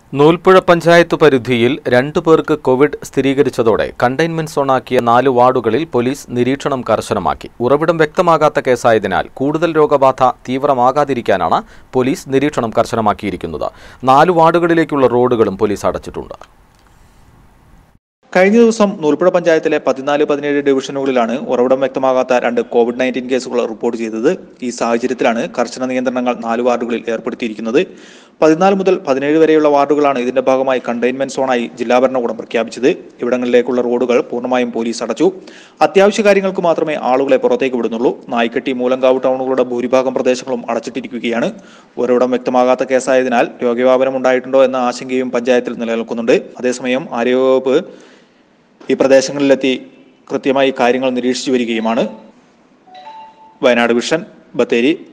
നൂൽപ്പുഴ പഞ്ചായത്ത് പരിധിയിൽ രണ്ടു പേർക്ക് കോവിഡ് സ്ഥിരീകരിച്ചതോടെ കണ്ടെയ്ൻമെന്റ് സോണാക്കിയ നാല് വാർഡുകളിൽ പോലീസ് നിരീക്ഷണം കർശനമാക്കി ഉറവിടം വ്യക്തമാകാത്ത കേസായതിനാൽ കൂടുതൽ രോഗബാധ തീവ്രമാകാതിരിക്കാനാണ് പോലീസ് നിരീക്ഷണം കർശനമാക്കിയിരിക്കുന്നത് നാല് വാർഡുകളിലേക്കുള്ള റോഡുകളും പോലീസ് അടച്ചിട്ടുണ്ട് കഴിഞ്ഞ ദിവസം നൂൽപ്പുഴ പഞ്ചായത്തിലെ പതിനാല് പതിനേഴ് ഡിവിഷനുകളിലാണ് ഉറവിടം വ്യക്തമാകാത്ത രണ്ട് കോവിഡ് നയൻറ്റീൻ കേസുകൾ റിപ്പോർട്ട് ചെയ്തത് ഈ സാഹചര്യത്തിലാണ് കർശന നിയന്ത്രണങ്ങൾ നാല് വാർഡുകളിൽ ഏർപ്പെടുത്തിയിരിക്കുന്നത് പതിനാല് മുതൽ പതിനേഴ് വരെയുള്ള വാർഡുകളാണ് ഇതിന്റെ ഭാഗമായി കണ്ടെയ്ൻമെന്റ് സോണായി ജില്ലാ ഭരണകൂടം പ്രഖ്യാപിച്ചത് ഇവിടങ്ങളിലേക്കുള്ള റോഡുകൾ പൂർണ്ണമായും പോലീസ് അടച്ചു അത്യാവശ്യ കാര്യങ്ങൾക്ക് മാത്രമേ ആളുകളെ പുറത്തേക്ക് വിടുന്നുള്ളൂ നായ്ക്കെട്ടി മൂലങ്കാവ് ടൗണുകളുടെ ഭൂരിഭാഗം പ്രദേശങ്ങളും അടച്ചിട്ടിരിക്കുകയാണ് ഉറവിടം വ്യക്തമാകാത്ത കേസായതിനാൽ രോഗവ്യാപനം ഉണ്ടായിട്ടുണ്ടോ എന്ന ആശങ്കയും പഞ്ചായത്തിൽ നിലനിൽക്കുന്നുണ്ട് അതേസമയം ആരോഗ്യവകുപ്പ് ഈ പ്രദേശങ്ങളിലെത്തി കൃത്യമായി കാര്യങ്ങൾ നിരീക്ഷിച്ചു വരികയുമാണ് വയനാട് വിഷൻ ബത്തേരി